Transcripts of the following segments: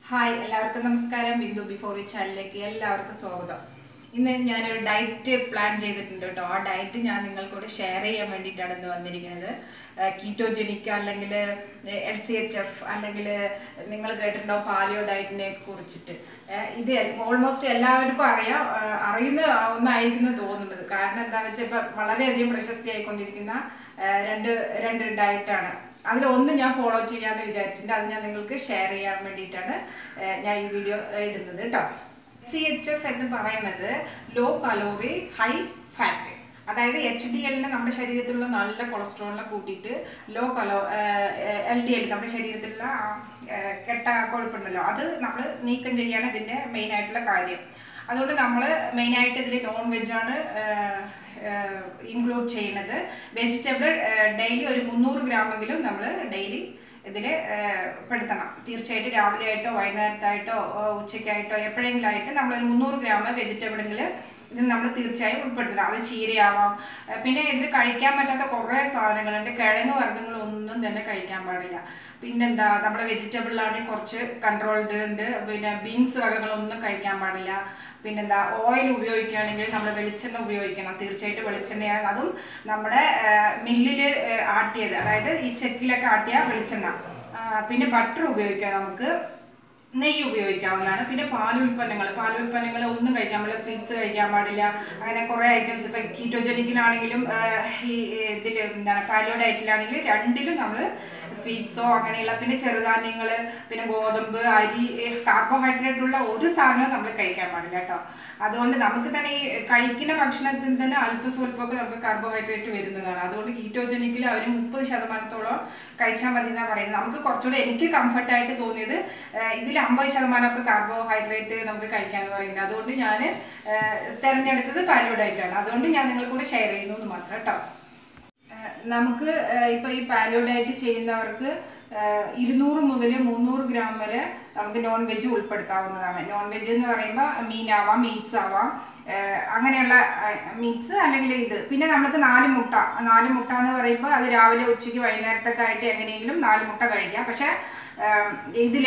hi എല്ലാവർക്കും നമസ്കാരം Bindu before ഈ ചാനലിലേക്ക് എല്ലാവർക്കും സ്വാഗതം ഇന്ന് ഞാനൊരു ഡയറ്റ് പ്ലാൻ ചെയ്തിട്ടുണ്ട് കേട്ടോ ആ ഡയറ്റ് ഞാൻ നിങ്ങൾക്കൂടെ ഷെയർ ചെയ്യാൻ വേണ്ടിയിട്ടാണ് ഇന്ന് വന്നിരിക്കുന്നത് കീറ്റോജനിക് അല്ലെങ്കിൽ എൽ സി എച്ച് എഫ് അല്ലെങ്കിൽ നിങ്ങൾ കേട്ടിട്ടുണ്ടോ പാലിയോ ഡയറ്റിനെ കുറിച്ചിട്ട് ഏഹ് ഇത് ഓൾമോസ്റ്റ് എല്ലാവർക്കും അറിയാം ഏഹ് അറിയുന്ന ഒന്നായിരിക്കുന്നു തോന്നുന്നത് കാരണം എന്താ വെച്ചാൽ ഇപ്പം വളരെയധികം പ്രശസ്തിയായിക്കൊണ്ടിരിക്കുന്ന ഏഹ് രണ്ട് രണ്ട് ഡയറ്റാണ് അതിൽ ഒന്ന് ഞാൻ ഫോളോ ചെയ്യാമെന്ന് വിചാരിച്ചിട്ടുണ്ട് അത് ഞാൻ നിങ്ങൾക്ക് ഷെയർ ചെയ്യാൻ വേണ്ടിയിട്ടാണ് ഏഹ് ഞാൻ ഈ വീഡിയോ ഇടുന്നത് കേട്ടോ സി എച്ച് എഫ് എന്ന് പറയുന്നത് ലോ കലോറി ഹൈ ഫാറ്റ് അതായത് എച്ച് ഡി എല്ലിന് നമ്മുടെ ശരീരത്തിലുള്ള നല്ല കൊളസ്ട്രോളിനെ കൂട്ടിയിട്ട് ലോ കലോ എൽ ഡി എൽ നമ്മുടെ ശരീരത്തിലുള്ള ആ, ഏഹ്, കെട്ട കൊഴുപ്പുണ്ടല്ലോ അത് നമ്മൾ നീക്കം ചെയ്യാണ് ഇതിൻ്റെ മെയിൻ ആയിട്ടുള്ള കാര്യം അതുകൊണ്ട് നമ്മൾ മെയിനായിട്ട് ഇതിൽ നോൺ വെജാണ് ഇൻക്ലൂഡ് ചെയ്യുന്നത് വെജിറ്റബിൾ ഡെയിലി ഒരു മുന്നൂറ് ഗ്രാമെങ്കിലും നമ്മൾ ഡെയിലി ഇതിൽ പെടുത്തണം തീർച്ചയായിട്ടും രാവിലെ ആയിട്ടോ വൈകുന്നേരത്തായിട്ടോ ഓ, ഉച്ചയ്ക്കായിട്ടോ എപ്പോഴെങ്കിലും ആയിട്ട് നമ്മൾ ഒരു മുന്നൂറ് ഗ്രാം വെജിറ്റബിളെങ്കിൽ ഇതിൽ നമ്മൾ തീർച്ചയായും ഉൾപ്പെടുത്തണം അത് ചീരയാവാം ഏഹ് പിന്നെ ഇതിൽ കഴിക്കാൻ പറ്റാത്ത കുറേ സാധനങ്ങളുണ്ട് കിഴങ്ങ് വർഗ്ഗങ്ങളൊന്നും തന്നെ കഴിക്കാൻ പാടില്ല പിന്നെന്താ നമ്മുടെ വെജിറ്റബിളിലാണെങ്കിൽ കുറച്ച് കൺട്രോൾഡ് ഉണ്ട് പിന്നെ ബീൻസ് വകകളൊന്നും കഴിക്കാൻ പാടില്ല പിന്നെന്താ ഓയിൽ ഉപയോഗിക്കുകയാണെങ്കിൽ നമ്മൾ വെളിച്ചെണ്ണ ഉപയോഗിക്കണം തീർച്ചയായിട്ടും വെളിച്ചെണ്ണയാണ് അതും നമ്മുടെ മില്ലിൽ ആട്ടിയത് അതായത് ഈ ചെക്കിലൊക്കെ ആട്ടിയ വെളിച്ചെണ്ണ ആ, പിന്നെ ബട്ടർ ഉപയോഗിക്കാം നമുക്ക് നെയ്യ് ഉപയോഗിക്കാവുന്നതാണ് പിന്നെ പാലുൽപ്പന്നങ്ങൾ പാലുൽപ്പന്നങ്ങൾ ഒന്നും കഴിക്കാൻ പാടില്ല സ്വീറ്റ്സ് കഴിക്കാൻ പാടില്ല അങ്ങനെ കുറേ ഐറ്റംസ് ഇപ്പം കീറ്റോജനിക്കിലാണെങ്കിലും ഈ ഇതിൽ എന്താണ് പാലിയോ ഡയറ്റിലാണെങ്കിലും രണ്ടിലും നമ്മൾ സ്വീറ്റ്സോ അങ്ങനെയുള്ള പിന്നെ ചെറുധാന്യങ്ങൾ പിന്നെ ഗോതമ്പ് അരി കാർബോഹൈഡ്രേറ്റ് ഉള്ള ഒരു സാധനവും നമ്മൾ കഴിക്കാൻ പാടില്ല കേട്ടോ അതുകൊണ്ട് നമുക്ക് തന്നെ ഈ കഴിക്കുന്ന ഭക്ഷണത്തിൽ തന്നെ അല്പം സ്വല്പമൊക്കെ നമുക്ക് കാർബോഹൈഡ്രേറ്റ് വരുന്നതാണ് അതുകൊണ്ട് കീറ്റോജനിക്കിൽ അവർ മുപ്പത് ശതമാനത്തോളം കഴിച്ചാൽ മതി എന്നാണ് പറയുന്നത് നമുക്ക് കുറച്ചുകൂടെ എനിക്ക് കംഫർട്ടായിട്ട് തോന്നിയത് ഇതിൽ അമ്പത് ശതമാനമൊക്കെ കാർബോഹൈഡ്രേറ്റ് നമുക്ക് കഴിക്കാമെന്ന് പറയുന്നത് അതുകൊണ്ട് ഞാൻ തിരഞ്ഞെടുത്തത് പാലിയോ ഡയറ്റാണ് അതുകൊണ്ട് ഞാൻ നിങ്ങൾ കൂടെ ഷെയർ ചെയ്യുന്നു എന്ന് മാത്രം കേട്ടോ ഏഹ് നമുക്ക് ഏഹ് ഇപ്പൊ ഈ പാലിയോ ഡയറ്റ് ചെയ്യുന്നവർക്ക് ഏഹ് ഇരുന്നൂറ് മുതൽ മുന്നൂറ് ഗ്രാം വരെ നമുക്ക് നോൺ വെജ് ഉൾപ്പെടുത്താവുന്നതാണ് നോൺ വെജ് എന്ന് പറയുമ്പോൾ മീനാവാം മീറ്റ്സ് ആവാം ഏഹ് അങ്ങനെയുള്ള മീറ്റ്സ് അല്ലെങ്കിൽ ഇത് പിന്നെ നമുക്ക് നാല് മുട്ട നാല് മുട്ട എന്ന് പറയുമ്പോൾ അത് രാവിലെ ഉച്ചയ്ക്ക് വൈകുന്നേരത്തൊക്കെ ആയിട്ട് എങ്ങനെയെങ്കിലും നാല് മുട്ട കഴിക്കാം പക്ഷേ ഇതിൽ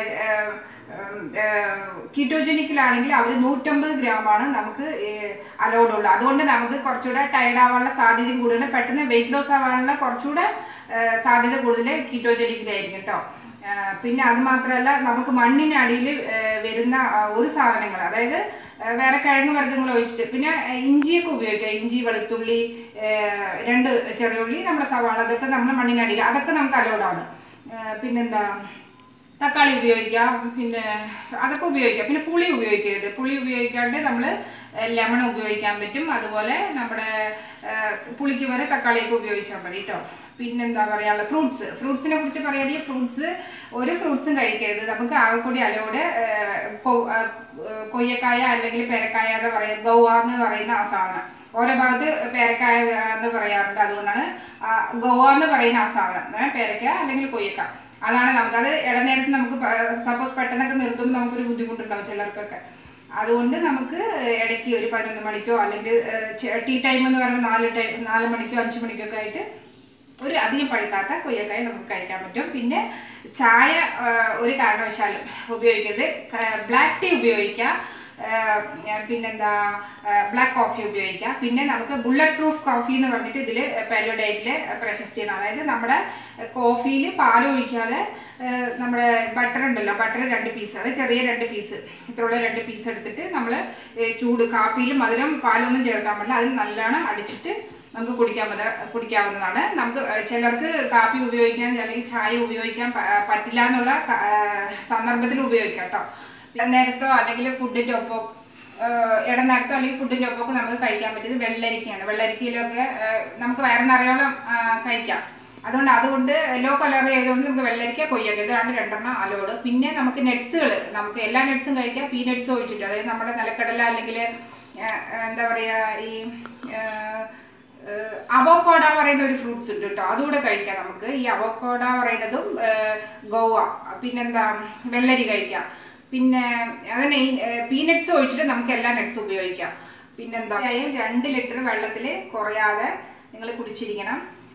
കീറ്റോജനിക്കിലാണെങ്കിൽ അവർ നൂറ്റമ്പത് ഗ്രാമാണ് നമുക്ക് അലൗഡ് ഉള്ളത് അതുകൊണ്ട് നമുക്ക് കുറച്ചുകൂടെ ടയർഡ് ആവാനുള്ള സാധ്യതയും കൂടുതൽ പെട്ടെന്ന് വെയിറ്റ് ലോസ് ആവാനുള്ള കുറച്ചുകൂടെ ഏഹ്, സാധ്യത കൂടുതൽ കീറ്റോജനിക്കിലായിരിക്കും കേട്ടോ ഏഹ്, പിന്നെ അത് മാത്രമല്ല നമുക്ക് മണ്ണിനടിയിൽ വരുന്ന ആ, ഒരു സാധനങ്ങൾ അതായത് ഏഹ്, വേറെ കിഴങ്ങ് വർഗ്ഗങ്ങൾ ഒഴിച്ചിട്ട് പിന്നെ ഏഹ്, ഇഞ്ചിയൊക്കെ ഉപയോഗിക്കാം ഇഞ്ചി വെളുത്തുള്ളി ഏഹ്, രണ്ട് ചെറിയ ഉള്ളി നമ്മുടെ സവാള അതൊക്കെ നമ്മൾ മണ്ണിനടിയിൽ അതൊക്കെ നമുക്ക് അലൗഡാണ് പിന്നെന്താ തക്കാളി ഉപയോഗിക്കാം പിന്നെ അതൊക്കെ ഉപയോഗിക്കാം പിന്നെ പുളി ഉപയോഗിക്കരുത് പുളി ഉപയോഗിക്കാണ്ട് നമ്മൾ ലെമൺ ഉപയോഗിക്കാൻ പറ്റും അതുപോലെ നമ്മുടെ ആ, പുളിക്ക് വരെ തക്കാളിയൊക്കെ ഉപയോഗിച്ചാൽ മതി കേട്ടോ പിന്നെന്താ പറയാനുള്ള ഫ്രൂട്ട്സ് ഫ്രൂട്ട്സിനെ കുറിച്ച് പറയുകയാണെങ്കിൽ ഫ്രൂട്ട്സ് ഒരു ഫ്രൂട്ട്സും കഴിക്കരുത് നമുക്ക് ആകെ കൂടി അലോട് കൊയ്യക്കായ അല്ലെങ്കിൽ പേരക്കായ എന്ന് പറയുന്നത് ഗൗവ എന്ന് പറയുന്ന ആ സാധനം ഓരോ ഭാഗത്ത് പേരക്കായ എന്ന് പറയാറുണ്ട് അതുകൊണ്ടാണ് ആ ഗൗവ എന്ന് പറയുന്ന ആ സാധനം ഏ, പേരക്ക അല്ലെങ്കിൽ കൊയ്യക്ക അതാണ് നമുക്കത് ഇടനേരത്ത് നമുക്ക് സപ്പോസ് പെട്ടെന്നൊക്കെ നിർത്തുമ്പോൾ നമുക്കൊരു ബുദ്ധിമുട്ടുണ്ടാവും ചിലർക്കൊക്കെ അതുകൊണ്ട് നമുക്ക് ഇടയ്ക്ക് ഒരു പതിനൊന്ന് മണിക്കോ അല്ലെങ്കിൽ ടീ ടൈം എന്ന് പറയുമ്പോൾ നാല് ടൈം നാല് മണിക്കോ അഞ്ച് മണിക്കോ ഒക്കെ ആയിട്ട് ഒരു അധികം പഴുക്കാത്ത കൊയ്യക്കായ നമുക്ക് കഴിക്കാൻ പറ്റും പിന്നെ ചായ ആ, ഒരു കാരണവശാലും ഉപയോഗിക്കരുത് ബ്ലാക്ക് ടീ ഉപയോഗിക്കാം ആ, പിന്നെന്താ ബ്ലാക്ക് കോഫി ഉപയോഗിക്കാം പിന്നെ നമുക്ക് ബുള്ളറ്റ് പ്രൂഫ് കോഫി എന്ന് പറഞ്ഞിട്ട് ഇതിൽ പാലിയോ ഡയറ്റിൽ പ്രശസ്തിയാണ് അതായത് നമ്മുടെ കോഫിയിൽ പാൽ ഒഴിക്കാതെ ആ, നമ്മുടെ ബട്ടർ ഉണ്ടല്ലോ ബട്ടർ രണ്ട് പീസ് അത് ചെറിയ രണ്ട് പീസ് ഇത്രയുള്ള രണ്ട് പീസ് എടുത്തിട്ട് നമ്മൾ ചൂട് കാപ്പിയിൽ മധുരം പാലൊന്നും ചേർക്കാൻ പാടില്ല അതിൽ നല്ലോണം അടിച്ചിട്ട് നമുക്ക് കുടിക്കാൻ പറ്റ കുടിക്കാവുന്നതാണ് നമുക്ക് ചിലർക്ക് കാപ്പി ഉപയോഗിക്കാൻ അല്ലെങ്കിൽ ചായ ഉപയോഗിക്കാൻ പ- പറ്റില്ല എന്നുള്ള ക- ആ, സന്ദർഭത്തിൽ ഉപയോഗിക്കാം കേട്ടോ നേരത്തോ അല്ലെങ്കിൽ ഫുഡിൻ്റെ ഒപ്പം ഇടനേരത്തോ അല്ലെങ്കിൽ ഫുഡിൻ്റെ ഒപ്പമൊക്കെ നമുക്ക് കഴിക്കാൻ പറ്റിയത് വെള്ളരിക്കയാണ് വെള്ളരിക്കയിലൊക്കെ ആ, നമുക്ക് വയറ് നിറയോളം ആ, കഴിക്കാം അതുകൊണ്ട് അതുകൊണ്ട് ലോ കലറി ആയതുകൊണ്ട് നമുക്ക് വെള്ളരിക്ക കൊയ്യൊക്കെ ഇതാണ് രണ്ടെണ്ണം അലോഡ് പിന്നെ നമുക്ക് നട്ട്സുകൾ നമുക്ക് എല്ലാ നട്ട്സും കഴിക്കാം പീനട്സ് ഒഴിച്ചിട്ട് അതായത് നമ്മുടെ നിലക്കടല അല്ലെങ്കിൽ എന്താ പറയുക ഈ അവോക്കോഡ പറയുന്ന ഒരു ഫ്രൂട്ട്സ് ഉണ്ട് കേട്ടോ അതുകൂടെ കഴിക്കാം നമുക്ക് ഈ അവോക്കോഡ പറയുന്നതും ഏഹ്, ഗോവ പിന്നെന്താ വെള്ളരി കഴിക്കാം പിന്നെ അതന്നെ ഈ പീനട്സ് ഒഴിച്ചിട്ട് നമുക്ക് എല്ലാ നട്ട്സും ഉപയോഗിക്കാം പിന്നെന്താ ആയാലും രണ്ട് ലിറ്റർ വെള്ളത്തിൽ കുറയാതെ നിങ്ങൾ കുടിച്ചിരിക്കണം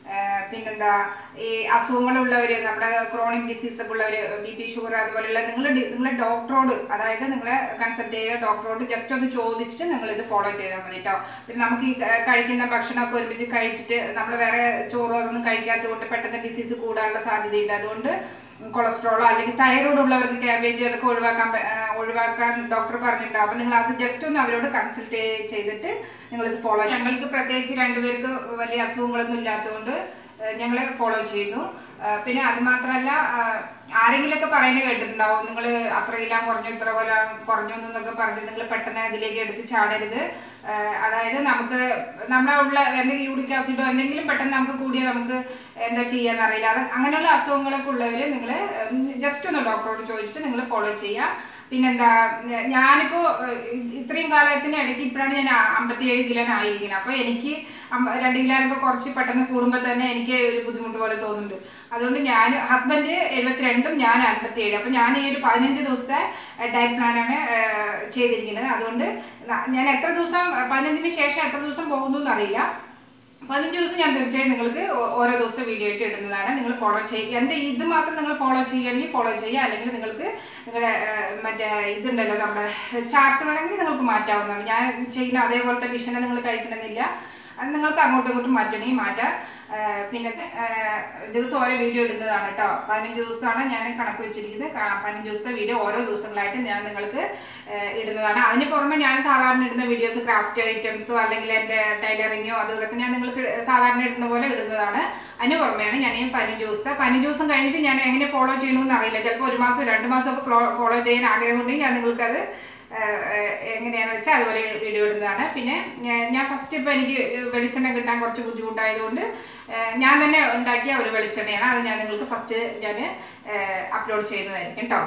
പിന്നെന്താ ഈ അസുഖങ്ങളുള്ളവർ നമ്മുടെ ക്രോണിക് ഡിസീസ് ഒക്കെ ഉള്ളവർ ബി പി ഷുഗർ അതുപോലെയുള്ള നിങ്ങൾ നിങ്ങൾ ഡോക്ടറോട് അതായത് നിങ്ങളെ കൺസൾട്ട് ചെയ്ത ഡോക്ടറോട് ജസ്റ്റ് ഒന്ന് ചോദിച്ചിട്ട് നിങ്ങൾ ഇത് ഫോളോ ചെയ്താൽ മതി കേട്ടോ പിന്നെ നമുക്ക് ഈ ക- കഴിക്കുന്ന ഭക്ഷണമൊക്കെ ഒരുമിച്ച് കഴിച്ചിട്ട് നമ്മൾ വേറെ ചോറോ അതൊന്നും കഴിക്കാത്തത് കൊണ്ട് പെട്ടെന്ന് ഡിസീസ് കൂടാനുള്ള സാധ്യതയുണ്ട് അതുകൊണ്ട് കൊളസ്ട്രോളോ അല്ലെങ്കിൽ തൈറോയ്ഡ് ഉള്ളവർക്ക് ക്യാബേജ് അതൊക്കെ ഒഴിവാക്കാൻ പ- ആ, ഒഴിവാക്കാൻ ഡോക്ടർ പറഞ്ഞിട്ടുണ്ട് അപ്പം നിങ്ങൾ അത് ജസ്റ്റ് ഒന്ന് അവരോട് കൺസൾട്ട് ചെയ്തിട്ട് നിങ്ങളിത് ഫോളോ ഞങ്ങൾക്ക് പ്രത്യേകിച്ച് രണ്ടുപേർക്ക് വലിയ അസുഖങ്ങളൊന്നും ഇല്ലാത്തതുകൊണ്ട് ഞങ്ങൾ ഫോളോ ചെയ്യുന്നു ആ, പിന്നെ അത് മാത്രമല്ല ആ, ആരെങ്കിലുമൊക്കെ പറയുന്നത് കേട്ടിട്ടുണ്ടാവും നിങ്ങൾ അത്ര കിലോ കുറഞ്ഞു ഇത്ര കൊല്ലം കുറഞ്ഞു എന്നൊക്കെ പറഞ്ഞ് നിങ്ങൾ പെട്ടെന്ന് അതിലേക്ക് എടുത്ത് ചാടരുത് ആ, അതായത് നമുക്ക് നമ്മളെ ഉള്ള എന്തെങ്കിലും യൂറിക് ആസിഡോ എന്തെങ്കിലും പെട്ടെന്ന് നമുക്ക് കൂടിയാൽ നമുക്ക് എന്താ ചെയ്യാന്ന് അറിയില്ല അത് അങ്ങനെയുള്ള അസുഖങ്ങളൊക്കെ ഉള്ളവർ നിങ്ങൾ ജസ്റ്റ് ഒന്ന് ഡോക്ടറോട് ചോദിച്ചിട്ട് നിങ്ങൾ ഫോളോ ചെയ്യുക പിന്നെന്താ ഞ- ഞാനിപ്പോ ഏഹ്, ഇത് ഇത്രയും കാലത്തിന് ഇടയ്ക്ക് ഇപ്പോഴാണ് ഞാൻ അമ്പത്തിയേഴ് കിലോ ആയിരിക്കുന്നത് അപ്പോൾ എനിക്ക് അമ്പ- രണ്ട് കിലോനൊക്കെ കുറച്ച് പെട്ടെന്ന് കൂടുമ്പോൾ തന്നെ എനിക്ക് ഒരു ബുദ്ധിമുട്ട് പോലെ തോന്നുന്നുണ്ട് അതുകൊണ്ട് ഞാൻ ഹസ്ബൻഡ് എഴുപത്തിരണ്ടും ഞാൻ അൻപത്തിയേഴ് അപ്പോൾ ഞാൻ ഈ ഒരു പതിനഞ്ച് ദിവസത്തെ ഡയറ്റ് പ്ലാനാണ് ചെയ്തിരിക്കുന്നത് അതുകൊണ്ട് ന- ഞാൻ എത്ര ദിവസം പതിനഞ്ചിന് ശേഷം എത്ര ദിവസം പോകുന്നു എന്നറിയില്ല പതിനഞ്ച് ദിവസം ഞാൻ തീർച്ചയായും നിങ്ങൾക്ക് ഓ- ഓരോ ദിവസത്തെ വീഡിയോ ആയിട്ട് ഇടുന്നതാണ് നിങ്ങൾ ഫോളോ ചെയ്യുക എൻ്റെ ഇത് മാത്രം നിങ്ങൾ ഫോളോ ചെയ്യുകയാണെങ്കിൽ ഫോളോ ചെയ്യുക അല്ലെങ്കിൽ നിങ്ങൾക്ക് നിങ്ങളുടെ ഏഹ്, മറ്റേ ഇതുണ്ടല്ലോ നമ്മുടെ ചാർട്ട് വേണമെങ്കിൽ നിങ്ങൾക്ക് മാറ്റാവുന്നതാണ് ഞാൻ ചെയ്യുന്ന അതേപോലത്തെ ഡിഷനെ നിങ്ങൾ കഴിക്കണമെന്നില്ല അത് നിങ്ങൾക്ക് അങ്ങോട്ടും ഇങ്ങോട്ടും മാറ്റണമെങ്കിൽ മാറ്റാം ഏഹ്, പിന്നെ ഏഹ്, ദിവസം ഓരോ വീഡിയോ ഇടുന്നതാണ് കേട്ടോ പതിനഞ്ച് ദിവസമാണ് ഞാൻ കണക്ക് വെച്ചിരിക്കുന്നത് കാ- പതിനഞ്ച് ദിവസത്തെ വീഡിയോ ഓരോ ദിവസങ്ങളായിട്ട് ഞാൻ നിങ്ങൾക്ക് ഏഹ്, ഇടുന്നതാണ് അതിന് പുറമെ ഞാൻ സാധാരണ ഇടുന്ന വീഡിയോസ് ക്രാഫ്റ്റ് ഐറ്റംസോ അല്ലെങ്കിൽ എൻ്റെ ടൈലറിങ്ങോ അത് ഇതൊക്കെ ഞാൻ നിങ്ങൾക്ക് സാധാരണ ഇടുന്ന പോലെ ഇടുന്നതാണ് അതിന് പുറമെയാണ് ഞാൻ ഈ പതിനഞ്ച് ദിവസത്തെ പതിനഞ്ച് ദിവസം കഴിഞ്ഞിട്ട് ഞാൻ എങ്ങനെ ഫോളോ ചെയ്യണമെന്ന് അറിയില്ല ചിലപ്പോൾ ഒരു മാസം രണ്ട് മാസമൊക്കെ ഫോളോ ചെയ്യാൻ ആഗ്രഹമുണ്ടെങ്കിൽ ഞാൻ നിങ്ങൾക്കത് ഏഹ്, ഏഹ്, എങ്ങനെയാണെന്ന് വെച്ചാൽ അതുപോലെ വീഡിയോ ഇടുന്നതാണ് പിന്നെ ഞാൻ- ഞാൻ ഫസ്റ്റ് ഇപ്പോൾ എനിക്ക് വെളിച്ചെണ്ണ കിട്ടാൻ കുറച്ച് ബുദ്ധിമുട്ടായതുകൊണ്ട് ഏഹ്, ഞാൻ തന്നെ ഉണ്ടാക്കിയ ഒരു വെളിച്ചെണ്ണയാണ് അത് ഞാൻ നിങ്ങൾക്ക് ഫസ്റ്റ് ഞാൻ അപ്ലോഡ് ചെയ്യുന്നതായിരിക്കും കേട്ടോ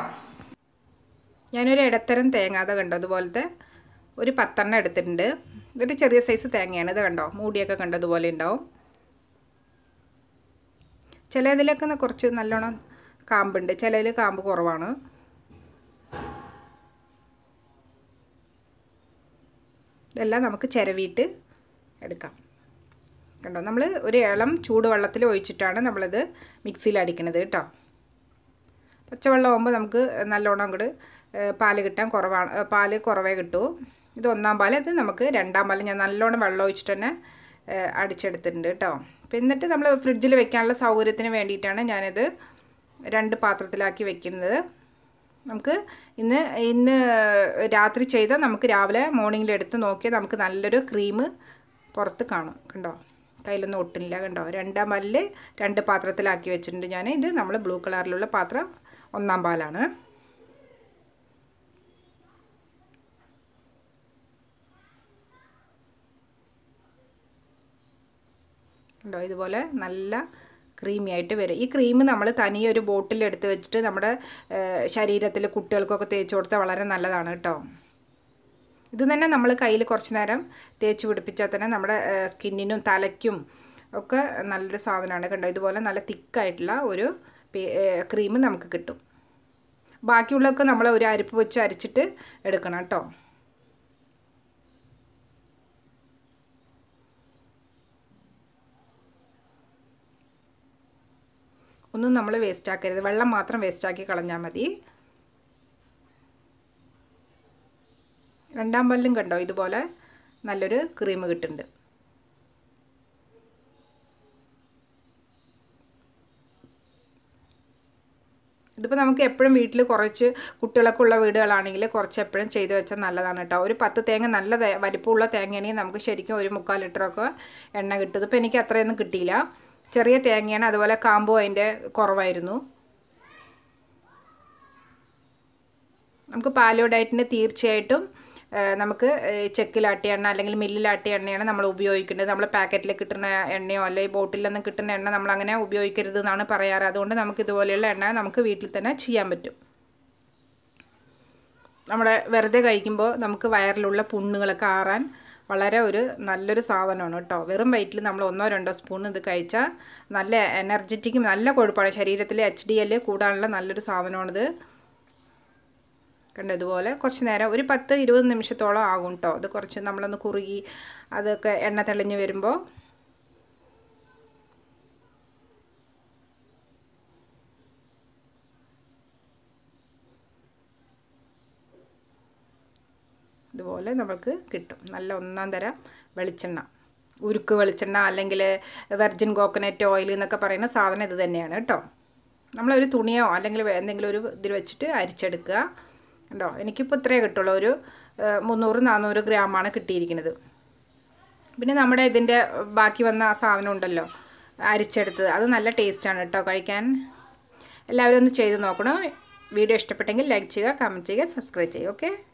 ഞാനൊരു ഇടത്തരം തേങ്ങ അത് കണ്ടോ അതുപോലത്തെ ഒരു പത്തെണ്ണം എടുത്തിട്ടുണ്ട് ഇതൊരു ചെറിയ സൈസ് തേങ്ങയാണ് ഇത് കണ്ടോ മൂടിയൊക്കെ കണ്ടോ അതുപോലെ ഉണ്ടാവും ചിലതിലൊക്കെ കുറച്ച് നല്ലോണം കാമ്പുണ്ട് ചിലതിൽ കാമ്പ് കുറവാണ് ഇതെല്ലാം നമുക്ക് ചിരവിയിട്ട് എടുക്കാം കണ്ടോ നമ്മൾ ഒരു ഇളം ചൂടുവെള്ളത്തിൽ ഒഴിച്ചിട്ടാണ് നമ്മളിത് മിക്സിയിൽ അടിക്കണത് കേട്ടോ പച്ചവെള്ളം ആകുമ്പോൾ നമുക്ക് നല്ലോണം അങ്ങോട്ട് പാല് കിട്ടാൻ കുറവാണ് ഏ, പാല് കുറവേ കിട്ടൂ ഇത് ഒന്നാം പാല് ഇത് നമുക്ക് രണ്ടാം പാല് ഞാൻ നല്ലോണം വെള്ളം ഒഴിച്ചിട്ട് തന്നെ ഏ, അടിച്ചെടുത്തിട്ടുണ്ട് കേട്ടോ അപ്പം എന്നിട്ട് നമ്മൾ ഫ്രിഡ്ജിൽ വെക്കാനുള്ള സൗകര്യത്തിന് വേണ്ടിയിട്ടാണ് ഞാനിത് രണ്ട് പാത്രത്തിലാക്കി വെക്കുന്നത് നമുക്ക് ഇന്ന് ഇന്ന് രാത്രി ചെയ്താൽ നമുക്ക് രാവിലെ മോർണിംഗിൽ എടുത്ത് നോക്കിയാൽ നമുക്ക് നല്ലൊരു ക്രീം പുറത്ത് കാണും കണ്ടോ കയ്യിലൊന്നും ഒട്ടില്ല കണ്ടോ രണ്ടാം പാലിൽ രണ്ട് പാത്രത്തിലാക്കി വെച്ചിട്ടുണ്ട് ഞാൻ ഇത് നമ്മൾ ബ്ലൂ കളറിലുള്ള പാത്രം ഒന്നാം പാലാണ് കണ്ടോ ഇതുപോലെ നല്ല ക്രീമി ആയിട്ട് വരും ഈ ക്രീം നമ്മൾ തനിയെ ഒരു ബോട്ടിൽ എടുത്ത് വെച്ചിട്ട് നമ്മുടെ ശരീരത്തിൽ കുട്ടികൾക്കൊക്കെ തേച്ച് കൊടുത്താൽ വളരെ നല്ലതാണ് കേട്ടോ ഇത് തന്നെ നമ്മൾ കയ്യിൽ കുറച്ച് നേരം തേച്ച് പിടിപ്പിച്ചാൽ തന്നെ നമ്മുടെ സ്കിന്നിനും തലയ്ക്കും ഒക്കെ നല്ലൊരു സാധനമാണ് കണ്ടോ ഇതുപോലെ നല്ല തിക്കായിട്ടുള്ള ഒരു ക്രീം നമുക്ക് കിട്ടും ബാക്കിയുള്ളതൊക്കെ നമ്മൾ ഒരു അരിപ്പ് വെച്ച് അരിച്ചിട്ട് എടുക്കണം കേട്ടോ ഒന്നും നമ്മൾ വേസ്റ്റ് ആക്കരുത് വെള്ളം മാത്രം വേസ്റ്റ് ആക്കി കളഞ്ഞാൽ മതി രണ്ടാം പല്ലും കണ്ടോ ഇതുപോലെ നല്ലൊരു ക്രീം കിട്ടുന്നുണ്ട് ഇതിപ്പോൾ നമുക്ക് എപ്പോഴും വീട്ടിൽ കുറച്ച് കുട്ടികളൊക്കെ ഉള്ള വീടുകളാണെങ്കിൽ കുറച്ച് എപ്പോഴും ചെയ്ത് വെച്ചാൽ നല്ലതാണ് കേട്ടോ ഒരു പത്ത് തേങ്ങ നല്ല തേ വലിപ്പമുള്ള തേങ്ങയാണെങ്കിൽ നമുക്ക് ശരിക്കും ഒരു മുക്കാൽ ലിറ്ററൊക്കെ എണ്ണ കിട്ടും ഇതിപ്പോൾ എനിക്ക് അത്രയൊന്നും കിട്ടിയില്ല ചെറിയ തേങ്ങയാണ് അതുപോലെ കാമ്പും അതിൻ്റെ കുറവായിരുന്നു നമുക്ക് പാലിയോ ഡയറ്റിന് തീർച്ചയായിട്ടും നമുക്ക് ചെക്കിലാട്ടിയ എണ്ണ അല്ലെങ്കിൽ മില്ലിലാട്ടിയ എണ്ണയാണ് നമ്മൾ ഉപയോഗിക്കേണ്ടത് നമ്മൾ പാക്കറ്റിൽ കിട്ടുന്ന എണ്ണയോ അല്ലെങ്കിൽ ബോട്ടിൽ നിന്ന് കിട്ടുന്ന എണ്ണ നമ്മൾ അങ്ങനെ ഉപയോഗിക്കരുത് എന്നാണ് പറയാറ് അതുകൊണ്ട് നമുക്ക് ഇതുപോലെയുള്ള എണ്ണ നമുക്ക് വീട്ടിൽ തന്നെ ചെയ്യാൻ പറ്റും നമ്മുടെ വെറുതെ കഴിക്കുമ്പോൾ നമുക്ക് വയറിലുള്ള പുണ്ണുകളൊക്കെ ആറാൻ വളരെ ഒരു നല്ലൊരു സാധനമാണ് കേട്ടോ വെറും വയറ്റിൽ നമ്മൾ ഒന്നോ രണ്ടോ സ്പൂൺ ഇത് കഴിച്ചാൽ നല്ല എനർജറ്റിക്കും നല്ല കൊഴുപ്പാണ് ശരീരത്തിൽ എച്ച് ഡി എൽ കൂടാനുള്ള നല്ലൊരു സാധനമാണിത് കണ്ടോ ഇതുപോലെ കുറച്ച് നേരം ഒരു പത്ത് ഇരുപത് നിമിഷത്തോളം ആകും കേട്ടോ അത് കുറച്ച് നമ്മളൊന്ന് കുറുകി അതൊക്കെ എണ്ണ തെളിഞ്ഞ് വരുമ്പോൾ ഇതുപോലെ നമുക്ക് കിട്ടും നല്ല ഒന്നാം തരം വെളിച്ചെണ്ണ ഉരുക്ക് വെളിച്ചെണ്ണ അല്ലെങ്കിൽ വെർജിൻ കോക്കനട്ട് ഓയിൽ എന്നൊക്കെ പറയുന്ന സാധനം ഇത് തന്നെയാണ് കേട്ടോ നമ്മളൊരു തുണിയോ അല്ലെങ്കിൽ വേ- എന്തെങ്കിലും ഒരു ഇതിൽ വെച്ചിട്ട് അരിച്ചെടുക്കുക കണ്ടോ എനിക്കിപ്പോൾ ഇത്രയേ കിട്ടുള്ളൂ ഒരു ഏഹ്, മുന്നൂറ് നാനൂറ് ഗ്രാമാണ് കിട്ടിയിരിക്കുന്നത് പിന്നെ നമ്മുടെ ഇതിൻ്റെ ബാക്കി വന്ന ആ സാധനം ഉണ്ടല്ലോ അരിച്ചെടുത്തത് അത് നല്ല ടേസ്റ്റാണ് കേട്ടോ കഴിക്കാൻ എല്ലാവരും ഒന്ന് ചെയ്ത് നോക്കണം വീഡിയോ ഇഷ്ടപ്പെട്ടെങ്കിൽ ലൈക്ക് ചെയ്യുക കമൻറ്റ് ചെയ്യുക സബ്സ്ക്രൈബ് ചെയ്യുക ഓക്കെ